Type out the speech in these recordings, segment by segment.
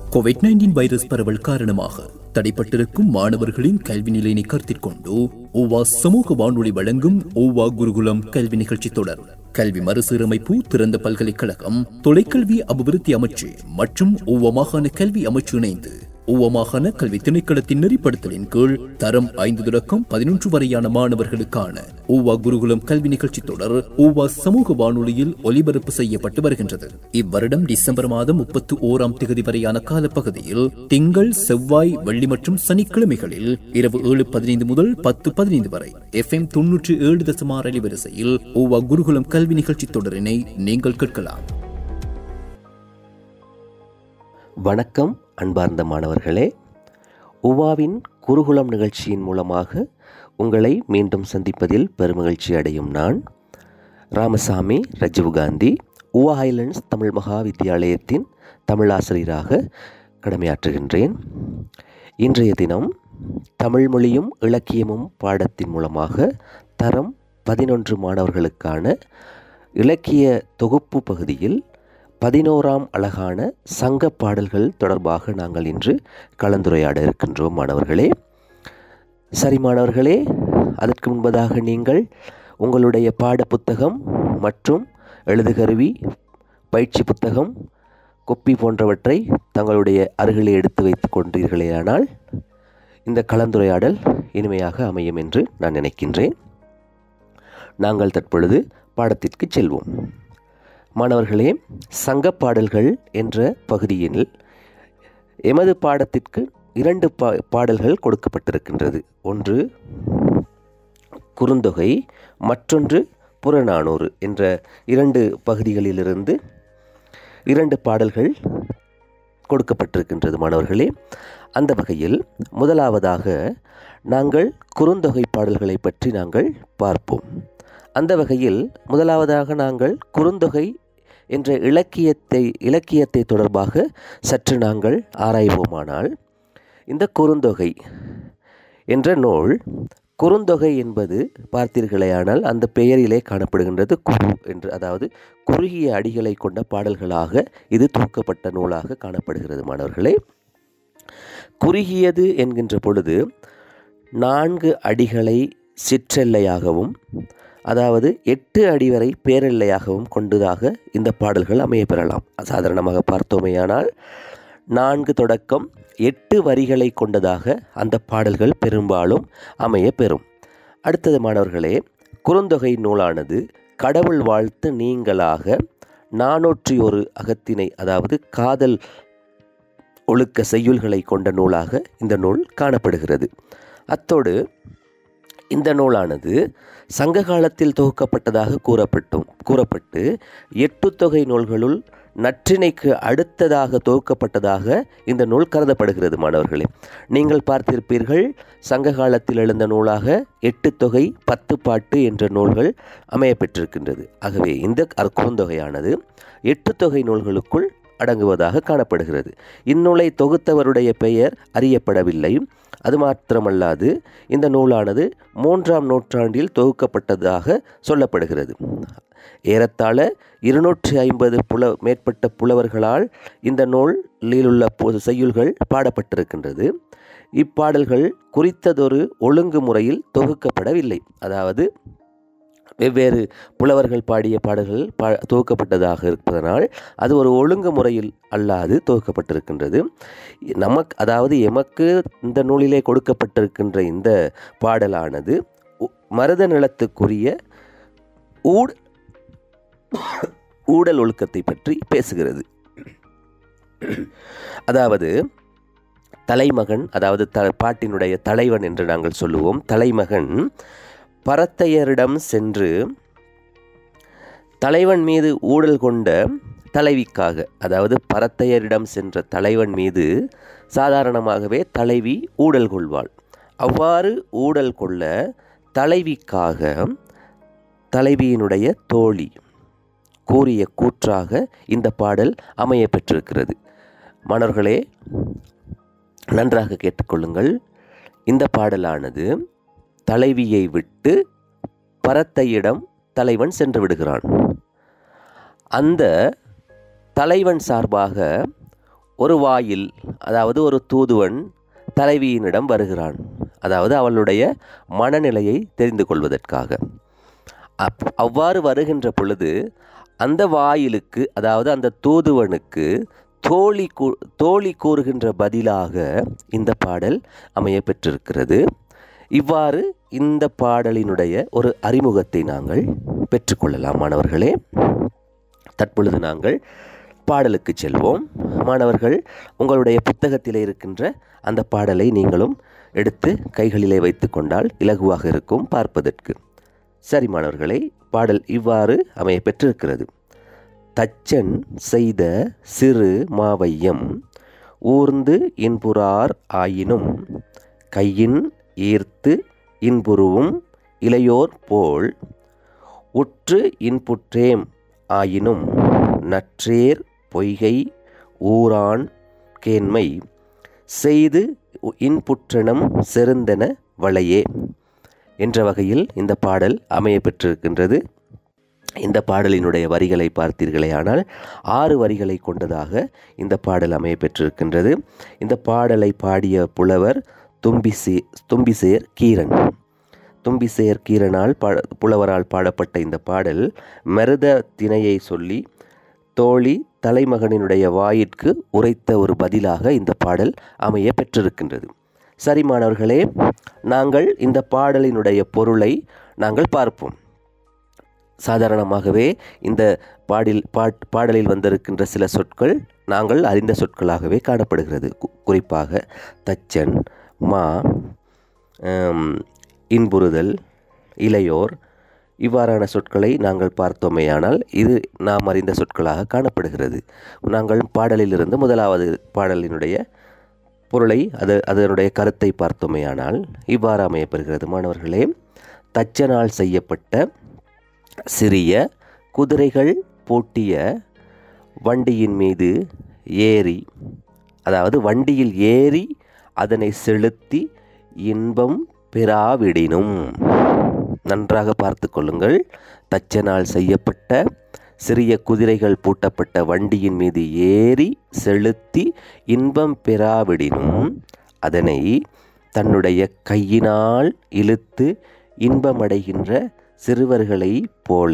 Covid nineteen virus பரவல் காரணமாக தடைப்பட்டிருக்கும் மாணவர்களின் கல்வி நிலையினை கருத்தில் கொண்டு ஓவா சமூக வானொலி வழங்கும் ஓவா குருகுலம் கல்வி நிகழ்ச்சி தொடர் கல்வி மறுசீரமைப்பு திறந்த பல்கலைக்கழகம் தொலைக்கல்வி அபிவிருத்தி அமைச்சு மற்றும் ஓவா மாகாண கல்வி அமைச்சு இணைந்து ஓவா மாகாண கல்வி திணைக்களத்தின் நெறிப்படுத்தலின் கீழ் தரம் ஐந்து தொடக்கம் பதினொன்று வரையான மாணவர்களுக்கான ஓவா குருகுலம் கல்வி நிகழ்ச்சி தொடர் ஓவா சமூக வானொலியில் ஒலிபரப்பு செய்யப்பட்டு வருகின்றது இவ்வருடம் டிசம்பர் மாதம் முப்பத்தி ஓராம் தேதி வரையான காலப்பகுதியில் திங்கள் செவ்வாய் வெள்ளி மற்றும் சனிக்கிழமைகளில் இரவு ஏழு பதினைந்து முதல் பத்து பதினைந்து வரை எஃப் எம் தொன்னூற்றி ஏழு தசமார் அலைவரிசையில் ஓவா குருகுலம் கல்வி நிகழ்ச்சி தொடரினை நீங்கள் கேட்கலாம் வணக்கம் அன்பார்ந்த மாணவர்களே உவாவின் குருகுலம் நிகழ்ச்சியின் மூலமாக உங்களை மீண்டும் சந்திப்பதில் பெருமகிழ்ச்சி அடையும் நான் ராமசாமி ரஜீவ் காந்தி உவா ஹைலண்ட்ஸ் தமிழ் மகா வித்தியாலயத்தின் தமிழாசிரியராக கடமையாற்றுகின்றேன் இன்றைய தினம் தமிழ் மொழியும் இலக்கியமும் பாடத்தின் மூலமாக தரம் பதினொன்று மாணவர்களுக்கான இலக்கிய தொகுப்பு பகுதியில் பதினோராம் அழகான சங்க பாடல்கள் தொடர்பாக நாங்கள் இன்று கலந்துரையாட இருக்கின்றோம் மாணவர்களே சரி மாணவர்களே அதற்கு முன்பதாக நீங்கள் உங்களுடைய பாட புத்தகம் மற்றும் எழுதுகருவி பயிற்சி புத்தகம் கொப்பி போன்றவற்றை தங்களுடைய அருகிலே எடுத்து வைத்து கொண்டீர்களேயானால் இந்த கலந்துரையாடல் இனிமையாக அமையும் என்று நான் நினைக்கின்றேன் நாங்கள் தற்பொழுது பாடத்திற்கு செல்வோம் மாணவர்களே சங்க பாடல்கள் என்ற பகுதியில் எமது பாடத்திற்கு இரண்டு பா பாடல்கள் கொடுக்கப்பட்டிருக்கின்றது ஒன்று குறுந்தொகை மற்றொன்று புறநானூறு என்ற இரண்டு பகுதிகளிலிருந்து இரண்டு பாடல்கள் கொடுக்கப்பட்டிருக்கின்றது மாணவர்களே அந்த வகையில் முதலாவதாக நாங்கள் குறுந்தொகை பாடல்களை பற்றி நாங்கள் பார்ப்போம் அந்த வகையில் முதலாவதாக நாங்கள் குறுந்தொகை என்ற இலக்கியத்தை இலக்கியத்தை தொடர்பாக சற்று நாங்கள் ஆராய்வோமானால் இந்த குறுந்தொகை என்ற நூல் குறுந்தொகை என்பது பார்த்தீர்களேயானால் அந்த பெயரிலே காணப்படுகின்றது குரு என்று அதாவது குறுகிய அடிகளை கொண்ட பாடல்களாக இது தூக்கப்பட்ட நூலாக காணப்படுகிறது மாணவர்களே குறுகியது என்கின்ற பொழுது நான்கு அடிகளை சிற்றெல்லையாகவும் அதாவது எட்டு அடி வரை பேரெல்லையாகவும் கொண்டதாக இந்த பாடல்கள் அமைய பெறலாம் சாதாரணமாக பார்த்தோமேயானால் நான்கு தொடக்கம் எட்டு வரிகளை கொண்டதாக அந்த பாடல்கள் பெரும்பாலும் அமைய பெறும் அடுத்தது மாணவர்களே குறுந்தொகை நூலானது கடவுள் வாழ்த்து நீங்களாக நானூற்றி ஒரு அகத்தினை அதாவது காதல் ஒழுக்க செய்யுள்களை கொண்ட நூலாக இந்த நூல் காணப்படுகிறது அத்தோடு இந்த நூலானது சங்க காலத்தில் தொகுக்கப்பட்டதாக கூறப்பட்டும் கூறப்பட்டு எட்டு தொகை நூல்களுள் நற்றினைக்கு அடுத்ததாக தொகுக்கப்பட்டதாக இந்த நூல் கருதப்படுகிறது மாணவர்களே நீங்கள் பார்த்திருப்பீர்கள் சங்க காலத்தில் எழுந்த நூலாக எட்டு தொகை பத்து பாட்டு என்ற நூல்கள் அமைய பெற்றிருக்கின்றது ஆகவே இந்த குறுந்தொகையானது எட்டு தொகை நூல்களுக்குள் அடங்குவதாக காணப்படுகிறது இந்நூலை தொகுத்தவருடைய பெயர் அறியப்படவில்லை அது மாத்திரமல்லாது இந்த நூலானது மூன்றாம் நூற்றாண்டில் தொகுக்கப்பட்டதாக சொல்லப்படுகிறது ஏறத்தாழ இருநூற்றி ஐம்பது புல மேற்பட்ட புலவர்களால் இந்த நூலில் உள்ள செய்யுள்கள் பாடப்பட்டிருக்கின்றது இப்பாடல்கள் குறித்ததொரு ஒழுங்கு முறையில் தொகுக்கப்படவில்லை அதாவது வெவ்வேறு புலவர்கள் பாடிய பாடல்கள் பா துவக்கப்பட்டதாக இருப்பதனால் அது ஒரு ஒழுங்கு முறையில் அல்லாது துவக்கப்பட்டிருக்கின்றது நமக்கு அதாவது எமக்கு இந்த நூலிலே கொடுக்கப்பட்டிருக்கின்ற இந்த பாடலானது மருத நிலத்துக்குரிய ஊட் ஊடல் ஒழுக்கத்தை பற்றி பேசுகிறது அதாவது தலைமகன் அதாவது த பாட்டினுடைய தலைவன் என்று நாங்கள் சொல்லுவோம் தலைமகன் பரத்தையரிடம் சென்று தலைவன் மீது ஊழல் கொண்ட தலைவிக்காக அதாவது பரத்தையரிடம் சென்ற தலைவன் மீது சாதாரணமாகவே தலைவி ஊழல் கொள்வாள் அவ்வாறு ஊழல் கொள்ள தலைவிக்காக தலைவியினுடைய தோழி கூறிய கூற்றாக இந்த பாடல் அமைய பெற்றிருக்கிறது மாணவர்களே நன்றாக கேட்டுக்கொள்ளுங்கள் இந்த பாடலானது தலைவியை விட்டு பரத்தையிடம் தலைவன் சென்று விடுகிறான் அந்த தலைவன் சார்பாக ஒரு வாயில் அதாவது ஒரு தூதுவன் தலைவியினிடம் வருகிறான் அதாவது அவளுடைய மனநிலையை தெரிந்து கொள்வதற்காக அப் அவ்வாறு வருகின்ற பொழுது அந்த வாயிலுக்கு அதாவது அந்த தூதுவனுக்கு தோழி கூ தோழி கூறுகின்ற பதிலாக இந்த பாடல் அமைய பெற்றிருக்கிறது இவ்வாறு இந்த பாடலினுடைய ஒரு அறிமுகத்தை நாங்கள் பெற்றுக்கொள்ளலாம் மாணவர்களே தற்பொழுது நாங்கள் பாடலுக்கு செல்வோம் மாணவர்கள் உங்களுடைய புத்தகத்திலே இருக்கின்ற அந்த பாடலை நீங்களும் எடுத்து கைகளிலே வைத்து கொண்டால் இலகுவாக இருக்கும் பார்ப்பதற்கு சரி மாணவர்களே பாடல் இவ்வாறு அமைய பெற்றிருக்கிறது தச்சன் செய்த சிறு மாவையம் ஊர்ந்து இன்புறார் ஆயினும் கையின் ஈர்த்து இன்புருவும் இளையோர் போல் உற்று இன்புற்றேம் ஆயினும் நற்றேர் பொய்கை ஊரான் கேண்மை செய்து இன்புற்றனம் செருந்தன வளையே என்ற வகையில் இந்த பாடல் அமைய பெற்றிருக்கின்றது இந்த பாடலினுடைய வரிகளை பார்த்தீர்களேயானால் ஆறு வரிகளை கொண்டதாக இந்த பாடல் அமைய பெற்றிருக்கின்றது இந்த பாடலை பாடிய புலவர் தும்பிசே தும்பிசேர் கீரன் தும்பிசேர் கீரனால் பா புலவரால் பாடப்பட்ட இந்த பாடல் மருத திணையை சொல்லி தோழி தலைமகனினுடைய வாயிற்கு உரைத்த ஒரு பதிலாக இந்த பாடல் அமைய பெற்றிருக்கின்றது சரி மாணவர்களே நாங்கள் இந்த பாடலினுடைய பொருளை நாங்கள் பார்ப்போம் சாதாரணமாகவே இந்த பாடில் பாட் பாடலில் வந்திருக்கின்ற சில சொற்கள் நாங்கள் அறிந்த சொற்களாகவே காணப்படுகிறது கு- குறிப்பாக தச்சன் மா ஆம், இன்புறுதல் இளையோர் இவ்வாறான சொற்களை நாங்கள் பார்த்தோமேயானால் இது நாம் அறிந்த சொற்களாக காணப்படுகிறது நாங்கள் பாடலிலிருந்து முதலாவது பாடலினுடைய பொருளை அது அதனுடைய கருத்தை பார்த்தோமேயானால் இவ்வாறு அமையப்பெறுகிறது மாணவர்களே தச்சனால் செய்யப்பட்ட சிறிய குதிரைகள் பூட்டிய வண்டியின் மீது ஏறி அதாவது வண்டியில் ஏறி அதனை செலுத்தி இன்பம் பெறாவிடினும் நன்றாக பார்த்து கொள்ளுங்கள் தச்சனால் செய்யப்பட்ட சிறிய குதிரைகள் பூட்டப்பட்ட வண்டியின் மீது ஏறி செலுத்தி இன்பம் பெறாவிடினும் அதனை தன்னுடைய கையினால் இழுத்து இன்பமடைகின்ற சிறுவர்களைப் போல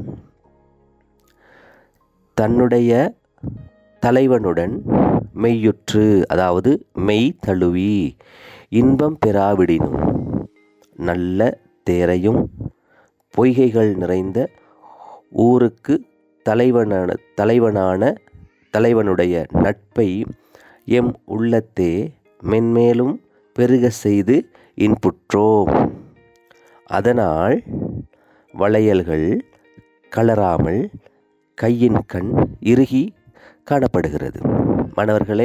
தன்னுடைய தலைவனுடன் மெய்யுற்று அதாவது மெய் தழுவி இன்பம் பெறாவிடினும் நல்ல தேரையும் பொய்கைகள் நிறைந்த ஊருக்கு தலைவனான தலைவனான தலைவனுடைய நட்பை எம் உள்ளத்தே மென்மேலும் பெருக செய்து இன்புற்றோம் அதனால் வளையல்கள் கலராமல் கையின் கண் இறுகி காணப்படுகிறது மாணவர்களே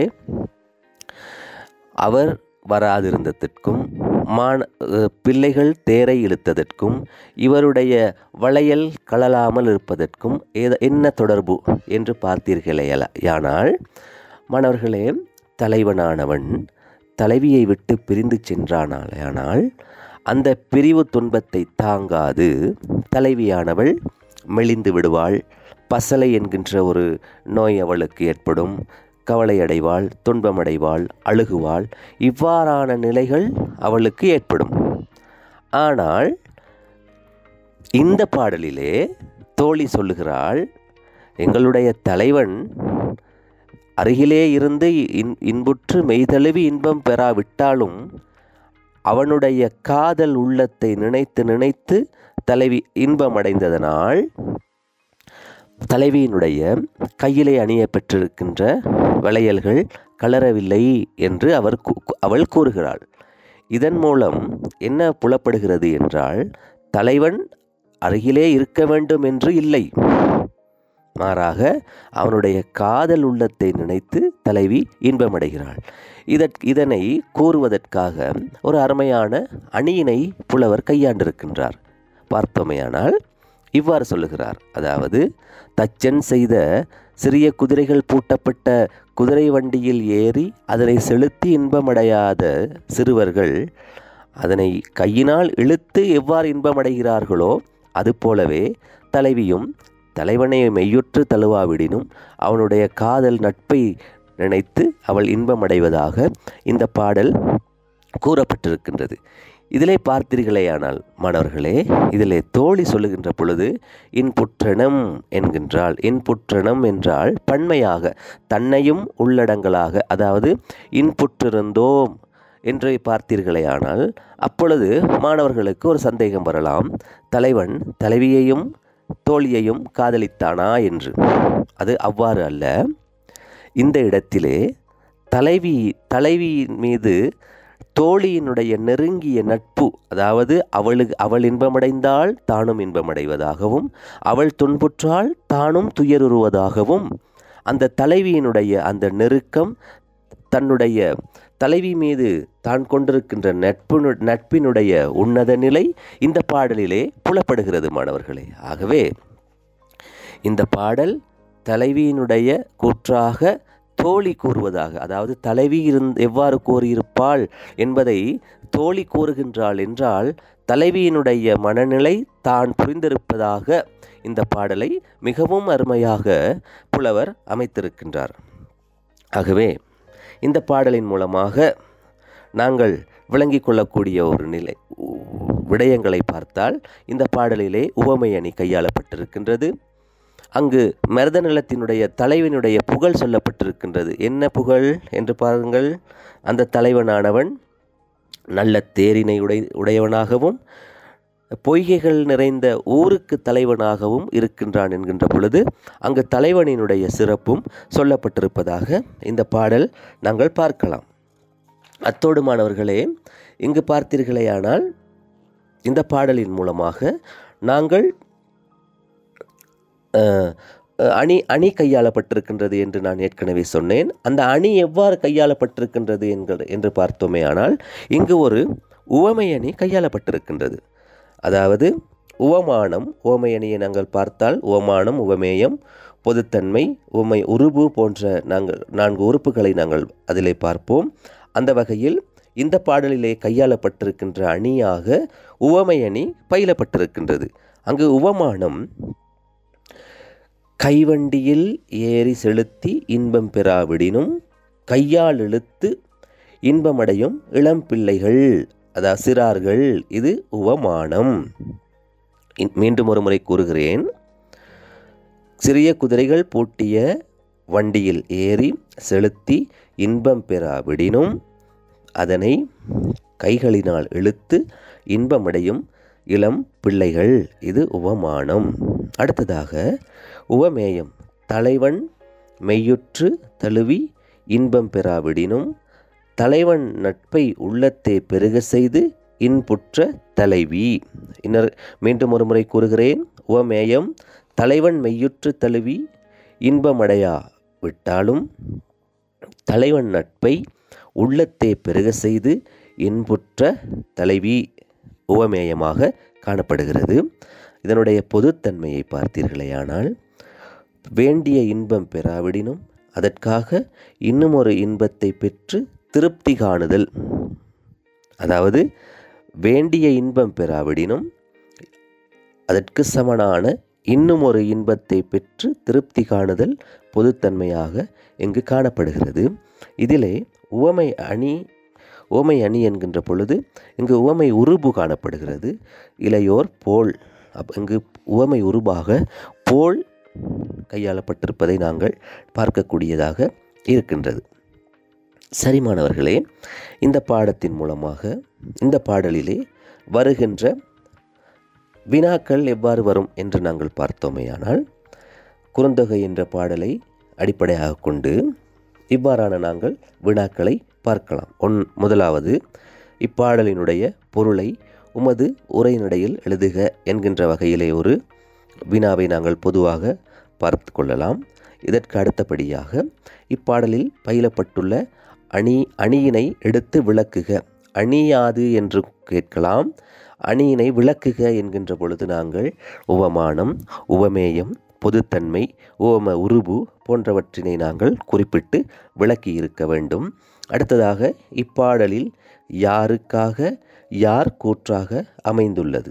அவர் வராதிருந்ததற்கும் மான அஹ், பிள்ளைகள் தேரை இழுத்ததற்கும் இவருடைய வளையல் கழலாமல் இருப்பதற்கும் ஏத என்ன தொடர்பு என்று பார்த்தீர்களே யானால் மாணவர்களே தலைவனானவன் தலைவியை விட்டு பிரிந்து சென்றானாலேயானால் அந்த பிரிவு துன்பத்தை தாங்காது தலைவியானவள் மெலிந்து விடுவாள் பசலை என்கின்ற ஒரு நோய் அவளுக்கு ஏற்படும் கவலையடைவாள் துன்பமடைவாள் அழுகுவாள் இவ்வாறான நிலைகள் அவளுக்கு ஏற்படும் ஆனால் இந்த பாடலிலே தோழி சொல்லுகிறாள் எங்களுடைய தலைவன் அருகிலே இருந்து இன் இன்புற்று மெய்தழுவி இன்பம் பெறாவிட்டாலும் அவனுடைய காதல் உள்ளத்தை நினைத்து நினைத்து தலைவி இன்பமடைந்ததனால் தலைவியினுடைய கையிலே அணிய பெற்றிருக்கின்ற வளையல்கள் கலரவில்லை என்று அவர் கூ- அவள் கூறுகிறாள் இதன் மூலம் என்ன புலப்படுகிறது என்றால் தலைவன் அருகிலே இருக்க வேண்டும் என்று இல்லை மாறாக அவனுடைய காதல் உள்ளத்தை நினைத்து தலைவி இன்பமடைகிறாள் இதற் இதனை கூறுவதற்காக ஒரு அருமையான அணியினை புலவர் கையாண்டிருக்கின்றார் பார்த்தோமேயானால் இவ்வாறு சொல்லுகிறார் அதாவது தச்சன் செய்த சிறிய குதிரைகள் பூட்டப்பட்ட குதிரை வண்டியில் ஏறி அதனை செலுத்தி இன்பமடையாத சிறுவர்கள் அதனை கையினால் இழுத்து எவ்வாறு இன்பமடைகிறார்களோ அதுபோலவே தலைவியும் தலைவனை மெய்யுற்று தழுவாவிடினும் அவனுடைய காதல் நட்பை நினைத்து அவள் இன்பமடைவதாக இந்த பாடல் கூறப்பட்டிருக்கின்றது இதிலே பார்த்தீர்களேயானால் மாணவர்களே இதிலே தோழி சொல்லுகின்ற பொழுது இன்புற்றணம் என்கின்றாள் இன்புற்றணம் என்றால் பன்மையாக தன்னையும் உள்ளடங்கலாக அதாவது இன்புற்றிருந்தோம் என்று பார்த்தீர்களேயானால் அப்பொழுது மாணவர்களுக்கு ஒரு சந்தேகம் வரலாம் தலைவன் தலைவியையும் தோழியையும் காதலித்தானா என்று அது அவ்வாறு அல்ல இந்த இடத்திலே தலைவி தலைவியின் மீது தோழியினுடைய நெருங்கிய நட்பு அதாவது அவளுக்கு அவள் இன்பமடைந்தால் தானும் இன்பமடைவதாகவும் அவள் துன்புற்றால் தானும் துயருறுவதாகவும் அந்த தலைவியினுடைய அந்த நெருக்கம் தன்னுடைய தலைவி மீது தான் கொண்டிருக்கின்ற நட்பு நட்பினுடைய உன்னத நிலை இந்த பாடலிலே புலப்படுகிறது மாணவர்களே ஆகவே இந்த பாடல் தலைவியினுடைய கூற்றாக தோழி கூறுவதாக அதாவது தலைவி இருந் எவ்வாறு கூறியிருப்பாள் என்பதை தோழி கூறுகின்றாள் என்றால் தலைவியினுடைய மனநிலை தான் புரிந்திருப்பதாக இந்த பாடலை மிகவும் அருமையாக புலவர் அமைத்திருக்கின்றார் ஆகவே இந்த பாடலின் மூலமாக நாங்கள் விளங்கிக் கொள்ளக்கூடிய ஒரு நிலை விடயங்களை பார்த்தால் இந்த பாடலிலே உவமை அணி கையாளப்பட்டிருக்கின்றது அங்கு மருத நிலத்தினுடைய தலைவனுடைய புகழ் சொல்லப்பட்டிருக்கின்றது என்ன புகழ் என்று பாருங்கள் அந்த தலைவனானவன் நல்ல தேரினை உடை உடையவனாகவும் பொய்கைகள் நிறைந்த ஊருக்கு தலைவனாகவும் இருக்கின்றான் என்கின்ற பொழுது அங்கு தலைவனினுடைய சிறப்பும் சொல்லப்பட்டிருப்பதாக இந்த பாடல் நாங்கள் பார்க்கலாம் அத்தோடு மாணவர்களே இங்கு பார்த்தீர்களேயானால் இந்த பாடலின் மூலமாக நாங்கள் அணி அணி கையாளப்பட்டிருக்கின்றது என்று நான் ஏற்கனவே சொன்னேன் அந்த அணி எவ்வாறு கையாளப்பட்டிருக்கின்றது என்கிற என்று பார்த்தோமே ஆனால் இங்கு ஒரு உவமை அணி கையாளப்பட்டிருக்கின்றது அதாவது உவமானம் உவமை அணியை நாங்கள் பார்த்தால் உவமானம் உவமேயம் பொதுத்தன்மை உவமை உருபு போன்ற நாங்கள் நான்கு உறுப்புகளை நாங்கள் அதிலே பார்ப்போம் அந்த வகையில் இந்த பாடலிலே கையாளப்பட்டிருக்கின்ற அணியாக உவமை அணி பயிலப்பட்டிருக்கின்றது அங்கு உவமானம் கைவண்டியில் ஏறி செலுத்தி இன்பம் பெறாவிடினும் கையால் இழுத்து இன்பமடையும் இளம் பிள்ளைகள் அதாவது சிறார்கள் இது உவமானம் மீண்டும் ஒரு முறை கூறுகிறேன் சிறிய குதிரைகள் பூட்டிய வண்டியில் ஏறி செலுத்தி இன்பம் பெறாவிடினும் அதனை கைகளினால் இழுத்து இன்பமடையும் இளம் பிள்ளைகள் இது உவமானம் அடுத்ததாக உவமேயம் தலைவன் மெய்யுற்று தழுவி இன்பம் பெறாவிடினும் தலைவன் நட்பை உள்ளத்தே பெருக செய்து இன்புற்ற தலைவி இன்னொரு மீண்டும் ஒரு முறை கூறுகிறேன் உவமேயம் தலைவன் மெய்யுற்று தழுவி இன்பமடையா விட்டாலும் தலைவன் நட்பை உள்ளத்தே பெருக செய்து இன்புற்ற தலைவி உவமேயமாக காணப்படுகிறது இதனுடைய பொதுத்தன்மையை பார்த்தீர்களேயானால் வேண்டிய இன்பம் பெறாவிடினும் அதற்காக இன்னும் ஒரு இன்பத்தை பெற்று திருப்தி காணுதல் அதாவது வேண்டிய இன்பம் பெறாவிடினும் அதற்கு சமனான இன்னும் ஒரு இன்பத்தை பெற்று திருப்தி காணுதல் பொதுத்தன்மையாக இங்கு காணப்படுகிறது இதிலே உவமை அணி உவமை அணி என்கின்ற பொழுது இங்கு உவமை உருபு காணப்படுகிறது இளையோர் போல் அப் இங்கு உவமை உருபாக போல் கையாளப்பட்டிருப்பதை நாங்கள் பார்க்கக்கூடியதாக இருக்கின்றது சரி மாணவர்களே இந்த பாடத்தின் மூலமாக இந்த பாடலிலே வருகின்ற வினாக்கள் எவ்வாறு வரும் என்று நாங்கள் பார்த்தோமேயானால் குறுந்தொகை என்ற பாடலை அடிப்படையாக கொண்டு இவ்வாறான நாங்கள் வினாக்களை பார்க்கலாம் ஒன் முதலாவது இப்பாடலினுடைய பொருளை உமது உரைநடையில் எழுதுக என்கின்ற வகையிலே ஒரு வினாவை நாங்கள் பொதுவாக பார்த்து கொள்ளலாம் இதற்கு அடுத்தபடியாக இப்பாடலில் பயிலப்பட்டுள்ள அணி அணியினை எடுத்து விளக்குக அணியாது என்று கேட்கலாம் அணியினை விளக்குக என்கின்ற பொழுது நாங்கள் உவமானம் உவமேயம் பொதுத்தன்மை உவம உருபு போன்றவற்றினை நாங்கள் குறிப்பிட்டு விளக்கி இருக்க வேண்டும் அடுத்ததாக இப்பாடலில் யாருக்காக யார் கூற்றாக அமைந்துள்ளது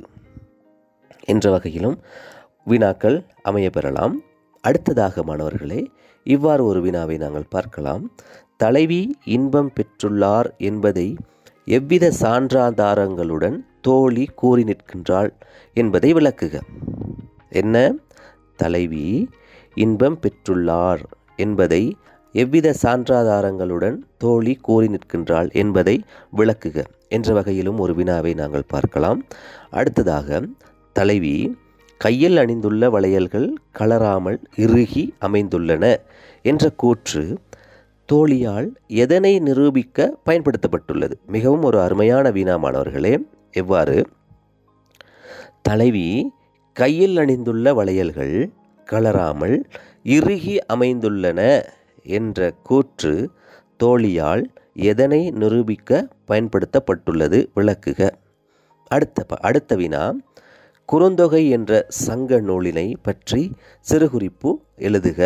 என்ற வகையிலும் வினாக்கள் அமைய பெறலாம் அடுத்ததாக மாணவர்களே இவ்வாறு ஒரு வினாவை நாங்கள் பார்க்கலாம் தலைவி இன்பம் பெற்றுள்ளார் என்பதை எவ்வித சான்றாதாரங்களுடன் தோழி கூறி நிற்கின்றாள் என்பதை விளக்குக என்ன தலைவி இன்பம் பெற்றுள்ளார் என்பதை எவ்வித சான்றாதாரங்களுடன் தோழி கூறி நிற்கின்றாள் என்பதை விளக்குக என்ற வகையிலும் ஒரு வினாவை நாங்கள் பார்க்கலாம் அடுத்ததாக தலைவி கையில் அணிந்துள்ள வளையல்கள் கலராமல் இறுகி அமைந்துள்ளன என்ற கூற்று தோழியால் எதனை நிரூபிக்க பயன்படுத்தப்பட்டுள்ளது மிகவும் ஒரு அருமையான வினா மாணவர்களே எவ்வாறு தலைவி கையில் அணிந்துள்ள வளையல்கள் கலராமல் இறுகி அமைந்துள்ளன என்ற கூற்று தோழியால் எதனை நிரூபிக்க பயன்படுத்தப்பட்டுள்ளது விளக்குக அடுத்த ப- அடுத்த வினா குறுந்தொகை என்ற சங்க நூலினை பற்றி சிறுகுறிப்பு எழுதுக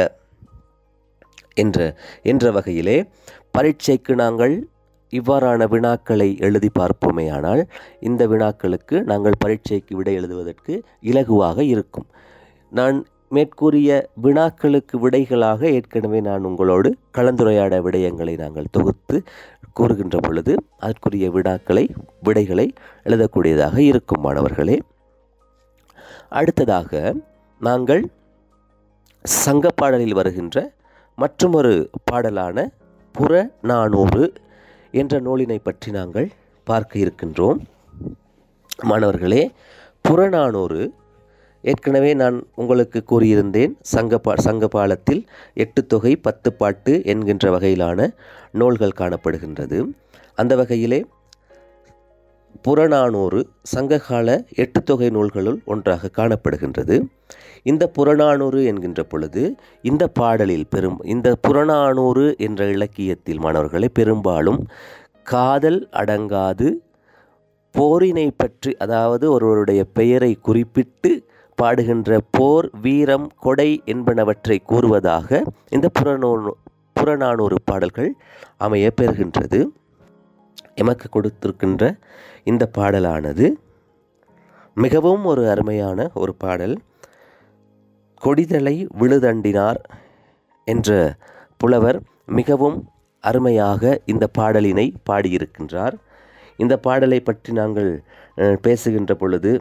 என்ற என்ற வகையிலே பரீட்சைக்கு நாங்கள் இவ்வாறான வினாக்களை எழுதி பார்ப்போமேயானால் இந்த வினாக்களுக்கு நாங்கள் பரீட்சைக்கு விடை எழுதுவதற்கு இலகுவாக இருக்கும் நான் மேற்கூறிய வினாக்களுக்கு விடைகளாக ஏற்கனவே நான் உங்களோடு கலந்துரையாட விடயங்களை நாங்கள் தொகுத்து கூறுகின்ற பொழுது அதற்குரிய வினாக்களை விடைகளை எழுதக்கூடியதாக இருக்கும் மாணவர்களே அடுத்ததாக நாங்கள் சங்கப்பாடலில் வருகின்ற மற்றுமொரு பாடலான புறநானூறு என்ற நூலினை பற்றி நாங்கள் பார்க்க இருக்கின்றோம் மாணவர்களே புறநானூறு ஏற்கனவே நான் உங்களுக்கு கூறியிருந்தேன் சங்கப்பா சங்கபாலத்தில் எட்டு தொகை பத்து பாட்டு என்கின்ற வகையிலான நூல்கள் காணப்படுகின்றது அந்த வகையிலே புறநானூறு சங்ககால எட்டு தொகை நூல்களுள் ஒன்றாக காணப்படுகின்றது இந்த புறநானூறு என்கின்ற பொழுது இந்த பாடலில் பெரும் இந்த புறநானூறு என்ற இலக்கியத்தில் மாணவர்களே பெரும்பாலும் காதல் அடங்காது போரினை பற்றி அதாவது ஒருவருடைய பெயரை குறிப்பிட்டு பாடுகின்ற போர் வீரம் கொடை என்பனவற்றை கூறுவதாக இந்த புறநூறு புறநானூறு பாடல்கள் அமைய பெறுகின்றது எமக்கு கொடுத்திருக்கின்ற இந்த பாடலானது மிகவும் ஒரு அருமையான ஒரு பாடல் கொடிதலை விழுதண்டினார் என்ற புலவர் மிகவும் அருமையாக இந்த பாடலினை பாடியிருக்கின்றார் இந்த பாடலை பற்றி நாங்கள் அஹ், பேசுகின்ற பொழுது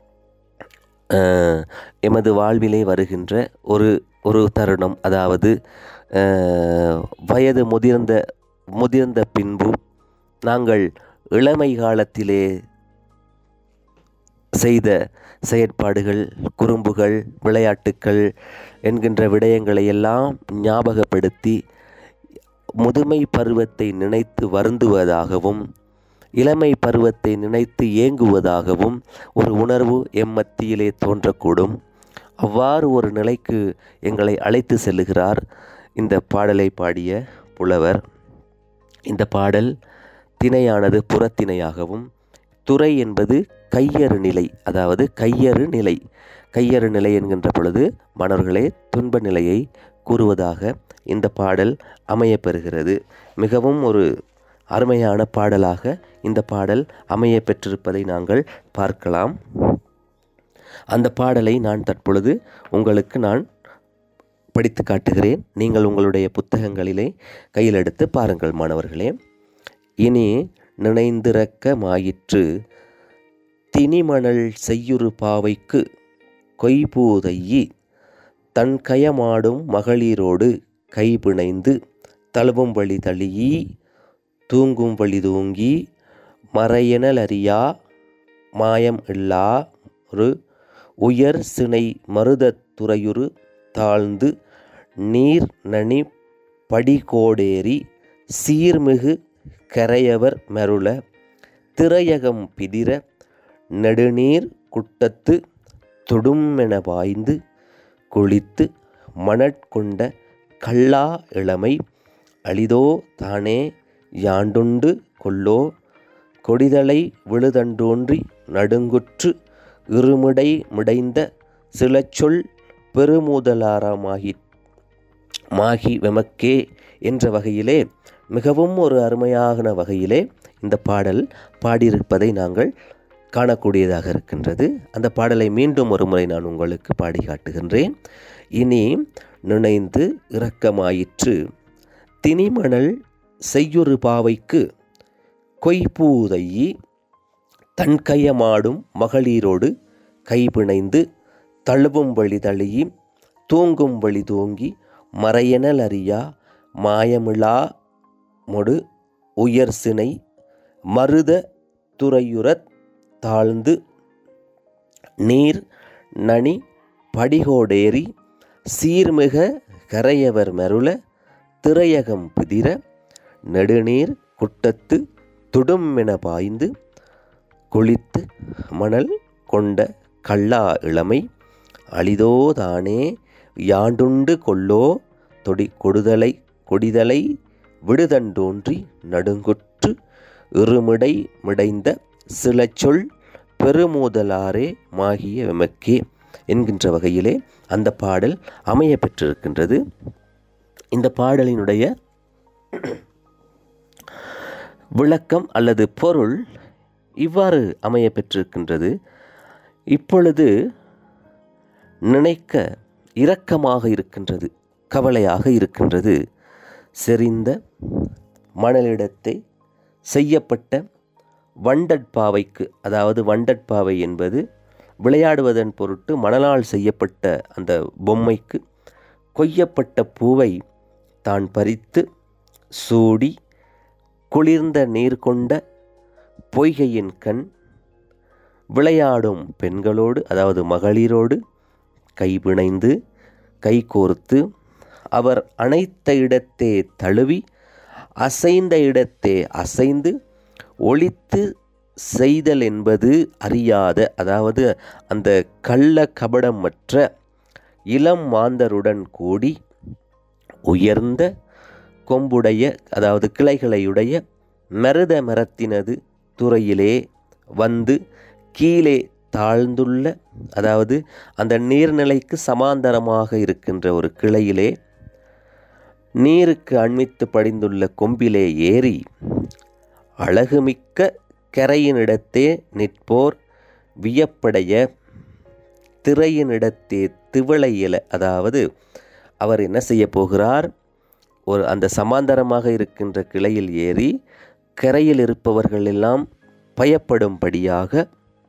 அஹ், எமது வாழ்விலே வருகின்ற ஒரு ஒரு தருணம் அதாவது அஹ், வயது முதிர்ந்த முதிர்ந்த பின்பு நாங்கள் இளமை காலத்திலே செய்த செயற்பாடுகள் குறும்புகள் விளையாட்டுக்கள் என்கின்ற விடயங்களை எல்லாம் ஞாபகப்படுத்தி முதுமை பருவத்தை நினைத்து வருந்துவதாகவும் இளமை பருவத்தை நினைத்து ஏங்குவதாகவும் ஒரு உணர்வு எம் மத்தியிலே தோன்றக்கூடும் அவ்வாறு ஒரு நிலைக்கு எங்களை அழைத்து செல்லுகிறார் இந்த பாடலை பாடிய புலவர் இந்த பாடல் திணையானது புறத்திணையாகவும் துறை என்பது கையறு நிலை அதாவது கையறு நிலை கையறு நிலை என்கின்ற பொழுது மாணவர்களே துன்ப நிலையை கூறுவதாக இந்த பாடல் அமையப் பெறுகிறது மிகவும் ஒரு அருமையான பாடலாக இந்த பாடல் அமைய பெற்றிருப்பதை நாங்கள் பார்க்கலாம் அந்த பாடலை நான் தற்பொழுது உங்களுக்கு நான் படித்து காட்டுகிறேன் நீங்கள் உங்களுடைய புத்தகங்களிலே கையில் எடுத்து பாருங்கள் மாணவர்களே இனி நினைந்திறக்க மாயிற்று திணிமணல் செய்யுறு பாவைக்கு கொய்பூதையி தன் கயமாடும் மகளிரோடு கைபிணைந்து தழுவும் வழி தழியி தூங்கும் வழி தூங்கி மறையனலறியா மாயம் இல்லா ஒரு உயர் சினை மருதத் துறையுறு தாழ்ந்து நீர் நனி படிகோடேறி சீர்மிகு கரையவர் மருள திரையகம் பிதிர நெடுநீர் குட்டத்து தொடுமென பாய்ந்து குளித்து மணற்கொண்ட கள்ளா இளமை அளிதோ தானே யாண்டுண்டு கொல்லோ கொடிதலை விழுதண்டோன்றி நடுங்குற்று இருமுடை முடைந்த சிலச்சொல் பெருமூதலாரமாகி மாகி வெமக்கே என்ற வகையிலே மிகவும் ஒரு அருமையான வகையிலே இந்த பாடல் பாடியிருப்பதை நாங்கள் காணக்கூடியதாக இருக்கின்றது அந்த பாடலை மீண்டும் ஒரு முறை நான் உங்களுக்கு பாடி காட்டுகின்றேன் இனி நினைந்து இரக்கமாயிற்று திணிமணல் செய்யொரு பாவைக்கு கொய்பூதையி தன்கயமாடும் மகளிரோடு கைபிணைந்து தழுவும் வழி தழியி தூங்கும் வழி தூங்கி மறையனல் அறியா மாயமிழா மொடு உயர் சினை மருத துறையுறத் தாழ்ந்து நீர் நனி படிகோடேறி சீர்மிக கரையவர் மருள திரையகம் பிதிர நெடுநீர் குட்டத்து துடுமென பாய்ந்து குளித்து மணல் கொண்ட கள்ளா இளமை அளிதோதானே யாண்டுண்டு கொல்லோ தொடி கொடுதலை கொடிதலை விடுதண்டோன்றி நடுங்குற்று இருமிடை மிடைந்த சில சொல் பெருமூதலாரே மாகிய எமக்கே என்கின்ற வகையிலே அந்த பாடல் அமைய பெற்றிருக்கின்றது இந்த பாடலினுடைய விளக்கம் அல்லது பொருள் இவ்வாறு அமைய பெற்றிருக்கின்றது இப்பொழுது நினைக்க இரக்கமாக இருக்கின்றது கவலையாக இருக்கின்றது செறிந்த மணலிடத்தை செய்யப்பட்ட வண்டட்பாவைக்கு அதாவது வண்டட்பாவை என்பது விளையாடுவதன் பொருட்டு மணலால் செய்யப்பட்ட அந்த பொம்மைக்கு கொய்யப்பட்ட பூவை தான் பறித்து சூடி குளிர்ந்த நீர் கொண்ட பொய்கையின் கண் விளையாடும் பெண்களோடு அதாவது மகளிரோடு கைபிணைந்து கைகோர்த்து அவர் அனைத்த இடத்தே தழுவி அசைந்த இடத்தே அசைந்து ஒழித்து செய்தல் என்பது அறியாத அதாவது அந்த கள்ள கபடமற்ற இளம் மாந்தருடன் கூடி உயர்ந்த கொம்புடைய அதாவது கிளைகளையுடைய மருத மரத்தினது துறையிலே வந்து கீழே தாழ்ந்துள்ள அதாவது அந்த நீர்நிலைக்கு சமாந்தரமாக இருக்கின்ற ஒரு கிளையிலே நீருக்கு அண்மித்து படிந்துள்ள கொம்பிலே ஏறி அழகுமிக்க கரையினிடத்தே நிற்போர் வியப்படைய திரையினிடத்தே திவளையில அதாவது அவர் என்ன செய்ய போகிறார் ஒரு அந்த சமாந்தரமாக இருக்கின்ற கிளையில் ஏறி கரையில் இருப்பவர்கள் எல்லாம் பயப்படும்படியாக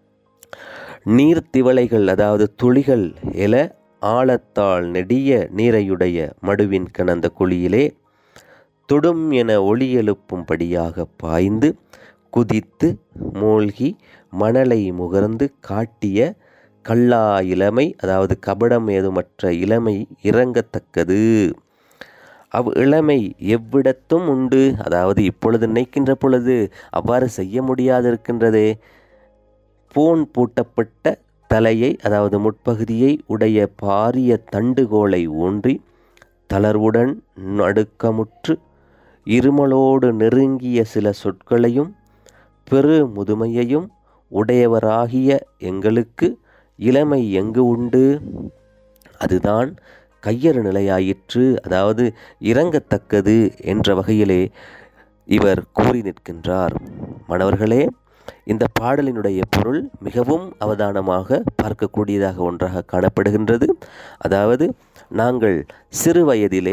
நீர்த்திவளைகள் அதாவது துளிகள் எல ஆழத்தால் நெடிய நீரையுடைய மடுவின் கணந்த குழியிலே துடும் என ஒளி எழுப்பும்படியாக பாய்ந்து குதித்து மூழ்கி மணலை முகர்ந்து காட்டிய கள்ளா இளமை அதாவது கபடம் ஏதுமற்ற இளமை இறங்கத்தக்கது அவ் இளமை எவ்விடத்தும் உண்டு அதாவது இப்பொழுது நினைக்கின்ற பொழுது அவ்வாறு செய்ய முடியாதிருக்கின்றதே பூன் பூட்டப்பட்ட தலையை அதாவது முட்பகுதியை உடைய பாரிய தண்டுகோலை ஊன்றி தளர்வுடன் நடுக்கமுற்று இருமலோடு நெருங்கிய சில சொற்களையும் பெரு முதுமையையும் உடையவராகிய எங்களுக்கு இளமை எங்கு உண்டு அதுதான் கையறு நிலையாயிற்று அதாவது இறங்கத்தக்கது என்ற வகையிலே இவர் கூறி நிற்கின்றார் மாணவர்களே இந்த பாடலினுடைய பொருள் மிகவும் அவதானமாக பார்க்கக்கூடியதாக ஒன்றாக காணப்படுகின்றது அதாவது நாங்கள் சிறு வயதிலே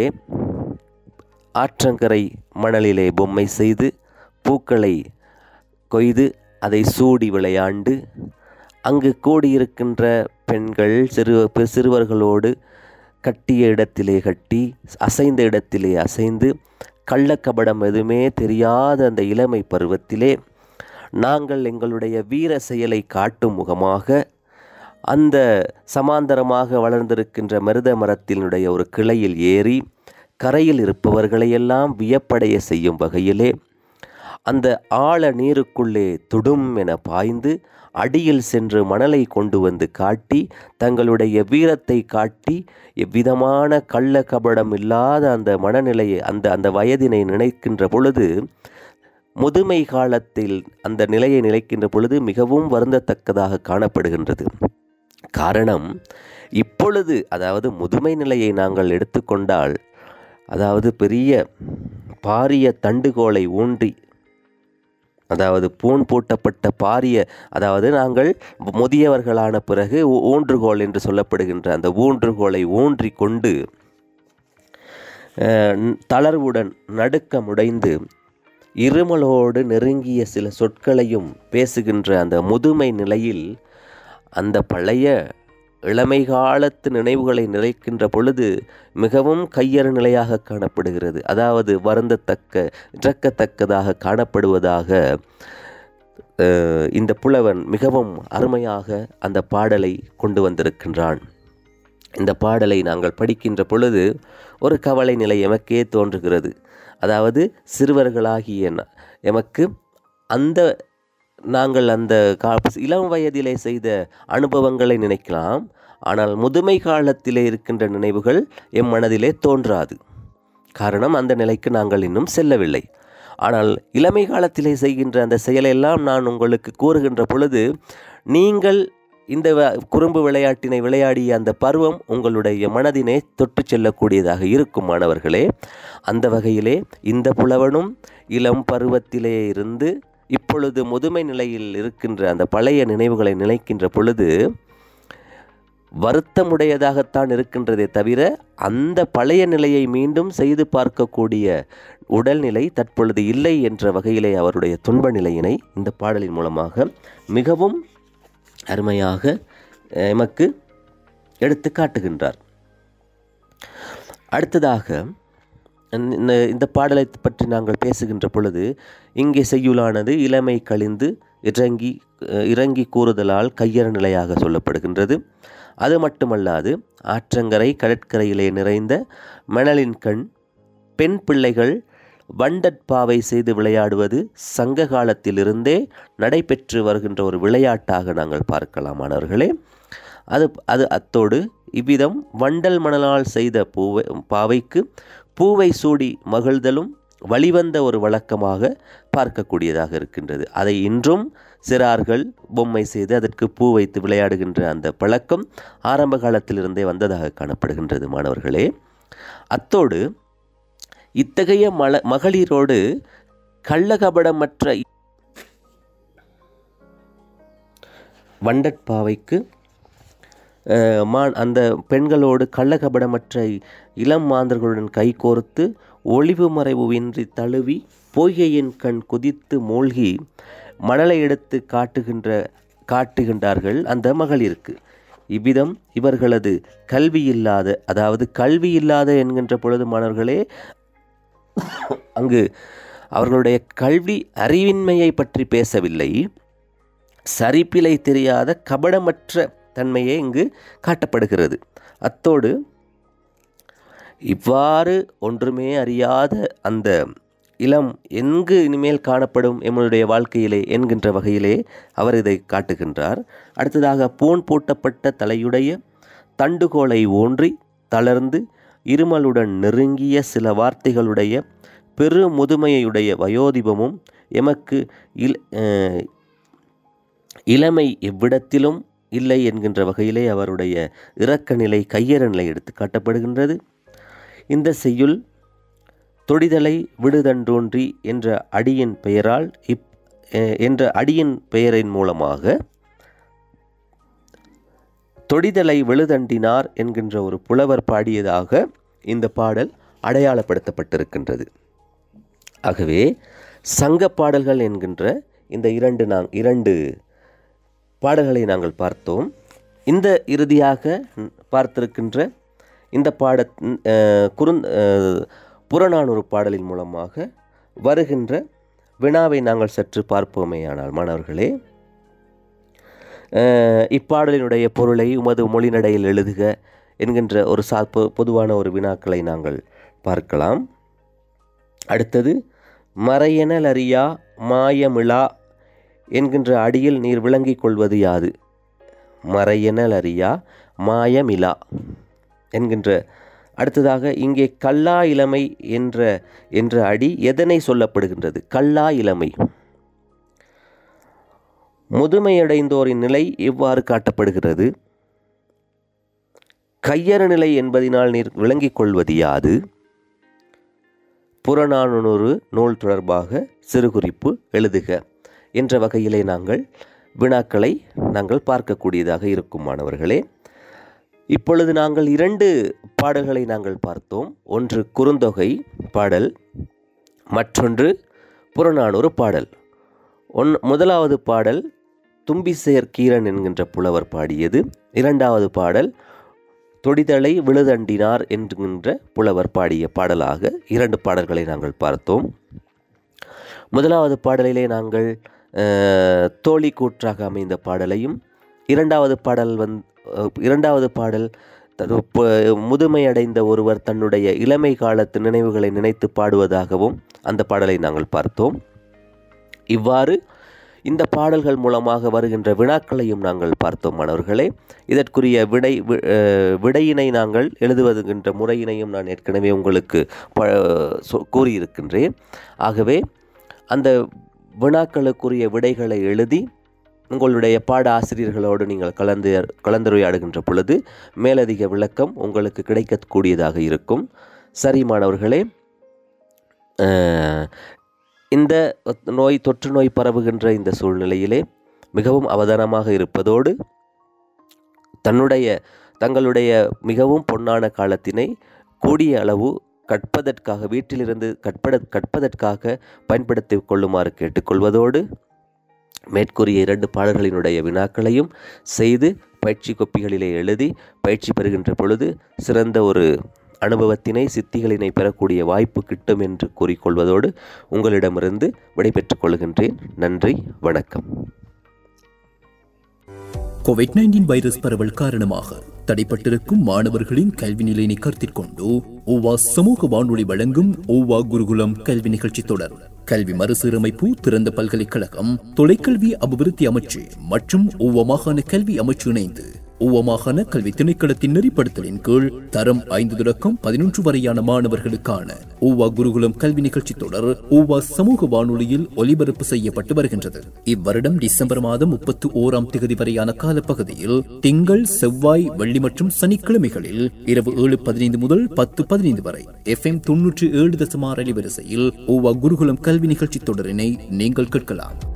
ஆற்றங்கரை மணலிலே பொம்மை செய்து பூக்களை கொய்து அதை சூடி விளையாண்டு அங்கு கூடியிருக்கின்ற பெண்கள் சிறு சிறுவர்களோடு கட்டிய இடத்திலே கட்டி அசைந்த இடத்திலே அசைந்து கள்ளக்கபடம் எதுவுமே தெரியாத அந்த இளமை பருவத்திலே நாங்கள் எங்களுடைய வீர செயலை காட்டும் முகமாக அந்த சமாந்தரமாக வளர்ந்திருக்கின்ற மருத மரத்தினுடைய ஒரு கிளையில் ஏறி கரையில் இருப்பவர்களையெல்லாம் வியப்படைய செய்யும் வகையிலே அந்த ஆழ நீருக்குள்ளே துடும் என பாய்ந்து அடியில் சென்று மணலை கொண்டு வந்து காட்டி தங்களுடைய வீரத்தை காட்டி எவ்விதமான கள்ள கபடம் இல்லாத அந்த மனநிலையை அந்த அந்த வயதினை நினைக்கின்ற பொழுது முதுமை காலத்தில் அந்த நிலையை நிலைக்கின்ற பொழுது மிகவும் வருந்தத்தக்கதாக காணப்படுகின்றது காரணம் இப்பொழுது அதாவது முதுமை நிலையை நாங்கள் எடுத்துக்கொண்டால் அதாவது பெரிய பாரிய தண்டுகோலை ஊன்றி அதாவது பூன் பூட்டப்பட்ட பாரிய அதாவது நாங்கள் முதியவர்களான பிறகு ஊ- ஊன்றுகோல் என்று சொல்லப்படுகின்ற அந்த ஊன்றுகோலை ஊன்றி கொண்டு அஹ், ந- தளர்வுடன் நடுக்கமுடைந்து இருமலோடு நெருங்கிய சில சொற்களையும் பேசுகின்ற அந்த முதுமை நிலையில் அந்த பழைய இளமை காலத்து நினைவுகளை நினைக்கின்ற பொழுது மிகவும் கையறு நிலையாக காணப்படுகிறது அதாவது வருந்தத்தக்க இறக்கத்தக்கதாக காணப்படுவதாக அஹ், இந்த புலவன் மிகவும் அருமையாக அந்த பாடலை கொண்டு வந்திருக்கின்றான் இந்த பாடலை நாங்கள் படிக்கின்ற பொழுது ஒரு கவலை நிலை எமக்கே தோன்றுகிறது அதாவது சிறுவர்களாகிய ந- எமக்கு அந்த நாங்கள் அந்த கா இளம் வயதிலே செய்த அனுபவங்களை நினைக்கலாம் ஆனால் முதுமை காலத்திலே இருக்கின்ற நினைவுகள் எம் மனதிலே தோன்றாது காரணம் அந்த நிலைக்கு நாங்கள் இன்னும் செல்லவில்லை ஆனால் இளமை காலத்திலே செய்கின்ற அந்த செயலெல்லாம் நான் உங்களுக்கு கூறுகின்ற பொழுது நீங்கள் இந்த வ- குறும்பு விளையாட்டினை விளையாடிய அந்த பருவம் உங்களுடைய மனதினை தொட்டு செல்லக்கூடியதாக இருக்கும் மாணவர்களே அந்த வகையிலே இந்த புலவனும் இளம் பருவத்திலே இருந்து இப்பொழுது முதுமை நிலையில் இருக்கின்ற அந்த பழைய நினைவுகளை நினைக்கின்ற பொழுது வருத்தமுடையதாகத்தான் இருக்கின்றதே தவிர அந்த பழைய நிலையை மீண்டும் செய்து பார்க்கக்கூடிய உடல்நிலை தற்பொழுது இல்லை என்ற வகையிலே அவருடைய துன்ப நிலையினை இந்த பாடலின் மூலமாக மிகவும் அருமையாக அஹ், எமக்கு எடுத்து காட்டுகின்றார் அடுத்ததாக இந்த இந்த பாடலை பற்றி நாங்கள் பேசுகின்ற பொழுது இங்கே செய்யுளானது இளமை கழிந்து இறங்கி அஹ், இறங்கி கூறுதலால் கையற நிலையாக சொல்லப்படுகின்றது அது மட்டுமல்லாது ஆற்றங்கரை கடற்கரையிலே நிறைந்த மணலின் கண் பெண் பிள்ளைகள் வண்டற்பாவை செய்து விளையாடுவது சங்க காலத்திலிருந்தே நடைபெற்று வருகின்ற ஒரு விளையாட்டாக நாங்கள் பார்க்கலாம் மாணவர்களே அது அது அத்தோடு இவ்விதம் வண்டல் மணலால் செய்த பூவை பாவைக்கு பூவை சூடி மகிழ்தலும் வழிவந்த ஒரு வழக்கமாக பார்க்கக்கூடியதாக இருக்கின்றது அதை இன்றும் சிறார்கள் பொம்மை செய்து அதற்கு பூ வைத்து விளையாடுகின்ற அந்த பழக்கம் ஆரம்ப காலத்திலிருந்தே வந்ததாக காணப்படுகின்றது மாணவர்களே அத்தோடு இத்தகைய மல மகளிரோடு கள்ளகபடமற்ற வண்டற்பாவைக்கு அஹ், மான் அந்த பெண்களோடு கள்ளகபடமற்ற இளம் மாந்தர்களுடன் கைகோர்த்து ஒளிவு மறைவுவின்றி தழுவி பொய்கையின் கண் குதித்து மூழ்கி மணலை எடுத்து காட்டுகின்ற காட்டுகின்றார்கள் அந்த மகளிருக்கு இவ்விதம் இவர்களது கல்வி இல்லாத அதாவது கல்வி இல்லாத என்கின்ற பொழுது மாணவர்களே அங்கு அவர்களுடைய கல்வி அறிவின்மையை பற்றி பேசவில்லை சரிப்பிலை தெரியாத கபடமற்ற தன்மையே இங்கு காட்டப்படுகிறது அத்தோடு இவ்வாறு ஒன்றுமே அறியாத அந்த இளம் எங்கு இனிமேல் காணப்படும் எம்முடைய வாழ்க்கையிலே என்கின்ற வகையிலே அவர் இதை காட்டுகின்றார் அடுத்ததாக பூன் பூட்டப்பட்ட தலையுடைய தண்டுகோலை ஊன்றி தளர்ந்து இருமலுடன் நெருங்கிய சில வார்த்தைகளுடைய பெரு முதுமையுடைய வயோதிபமும் எமக்கு இல் அஹ், இளமை எவ்விடத்திலும் இல்லை என்கின்ற வகையிலே அவருடைய இரக்க நிலை கையற நிலை எடுத்து காட்டப்படுகின்றது இந்த செய்யுள் தொடிதலை விடுதன்றோன்றி என்ற அடியின் பெயரால் இப் அஹ், என்ற அடியின் பெயரின் மூலமாக தொடிதலை விழுதண்டினார் என்கின்ற ஒரு புலவர் பாடியதாக இந்த பாடல் அடையாளப்படுத்தப்பட்டிருக்கின்றது ஆகவே சங்க பாடல்கள் என்கின்ற இந்த இரண்டு நாங் இரண்டு பாடல்களை நாங்கள் பார்த்தோம் இந்த இறுதியாக ம், பார்த்திருக்கின்ற இந்த பாட ம், அஹ், குறுந் அஹ், புறநானூறு பாடலின் மூலமாக வருகின்ற வினாவை நாங்கள் சற்று பார்ப்போமேயானால் மாணவர்களே அஹ், இப்பாடலினுடைய பொருளை உமது மொழிநடையில் எழுதுக என்கின்ற ஒரு சா பொ- பொதுவான ஒரு வினாக்களை நாங்கள் பார்க்கலாம் அடுத்தது மறையெனல் அறியா மாயமிழா என்கின்ற அடியில் நீர் விளங்கிக் கொள்வது யாது மறையெனல் அறியா மாயமிலா என்கின்ற அடுத்ததாக இங்கே கல்லா இளமை என்ற என்ற அடி எதனை சொல்லப்படுகின்றது கல்லா இளமை முதுமையடைந்தோரின் நிலை எவ்வாறு காட்டப்படுகிறது கையறு நிலை என்பதினால் நீர் விளங்கிக் கொள்வது யாது புறநானூறு நூல் தொடர்பாக சிறுகுறிப்பு எழுதுக என்ற வகையிலே நாங்கள் வினாக்களை நாங்கள் பார்க்கக்கூடியதாக இருக்கும் மாணவர்களே இப்பொழுது நாங்கள் இரண்டு பாடல்களை நாங்கள் பார்த்தோம் ஒன்று குறுந்தொகை பாடல் மற்றொன்று புறநானூறு பாடல் ஒன் முதலாவது பாடல் தும்பிசேர் கீரன் என்கின்ற புலவர் பாடியது இரண்டாவது பாடல் தொடிதலை விழுதண்டினார் என்கின்ற புலவர் பாடிய பாடலாக இரண்டு பாடல்களை நாங்கள் பார்த்தோம் முதலாவது பாடலிலே நாங்கள் அஹ், தோழி கூற்றாக அமைந்த பாடலையும் இரண்டாவது பாடல் வந் அஹ், இரண்டாவது பாடல் தது- ப- முதுமையடைந்த ஒருவர் தன்னுடைய இளமை காலத்து நினைவுகளை நினைத்து பாடுவதாகவும் அந்த பாடலை நாங்கள் பார்த்தோம் இவ்வாறு இந்த பாடல்கள் மூலமாக வருகின்ற வினாக்களையும் நாங்கள் பார்த்தோம் மாணவர்களே இதற்குரிய விடை வி- அஹ், விடையினை நாங்கள் எழுதுவதுகின்ற முறையினையும் நான் ஏற்கனவே உங்களுக்கு ப சொ- கூறியிருக்கின்றேன் ஆகவே அந்த வினாக்களுக்குரிய விடைகளை எழுதி உங்களுடைய பாட ஆசிரியர்களோடு நீங்கள் கலந்து கலந்துரையாடுகின்ற பொழுது மேலதிக விளக்கம் உங்களுக்கு கிடைக்கக்கூடியதாக இருக்கும் சரி மாணவர்களே அஹ், இந்த நோய் தொற்று நோய் பரவுகின்ற இந்த சூழ்நிலையிலே மிகவும் அவதானமாக இருப்பதோடு தன்னுடைய தங்களுடைய மிகவும் பொன்னான காலத்தினை கூடிய அளவு கற்பதற்காக வீட்டிலிருந்து கற்பட கற்பதற்காக பயன்படுத்திக் கொள்ளுமாறு கேட்டுக்கொள்வதோடு மேற்கூறிய இரண்டு பாடல்களினுடைய வினாக்களையும் செய்து பயிற்சி கொப்பிகளிலே எழுதி பயிற்சி பெறுகின்ற பொழுது சிறந்த ஒரு அனுபவத்தினை சித்திகளினை பெறக்கூடிய வாய்ப்பு கிட்டும் என்று கூறிக்கொள்வதோடு உங்களிடமிருந்து விடைபெற்றுக் கொள்கின்றேன் நன்றி வணக்கம் கோவிட் நைன்டீன் வைரஸ் பரவல் காரணமாக தடைப்பட்டிருக்கும் மாணவர்களின் கல்வி நிலையினை கருத்தில் கொண்டு ஓவா சமூக வானொலி வழங்கும் ஓவா குருகுலம் கல்வி நிகழ்ச்சி தொடர் கல்வி மறுசீரமைப்பு திறந்த பல்கலைக்கழகம் தொலைக்கல்வி அபிவிருத்தி அமைச்சு மற்றும் ஓவா மாகாண கல்வி அமைச்சு இணைந்து ஓவா மாகாண கல்வி திணைக்களத்தின் நெறிப்படுத்தலின் கீழ் தரம் ஐந்து தொடக்கம் பதினொன்று வரையான மாணவர்களுக்கான ஓவா குருகுலம் கல்வி நிகழ்ச்சி தொடர் ஓவா சமூக வானொலியில் ஒலிபரப்பு செய்யப்பட்டு வருகின்றது இவ்வருடம் டிசம்பர் மாதம் முப்பத்தி ஓராம் தேதி வரையான காலப்பகுதியில் திங்கள் செவ்வாய் வெள்ளி மற்றும் சனிக்கிழமைகளில் இரவு ஏழு பதினைந்து முதல் பத்து பதினைந்து வரை எஃப்எம் தொன்னூற்றி ஏழு தசமார் அலைவரிசையில் ஓவா குருகுலம் கல்வி நிகழ்ச்சி தொடரினை நீங்கள் கேட்கலாம்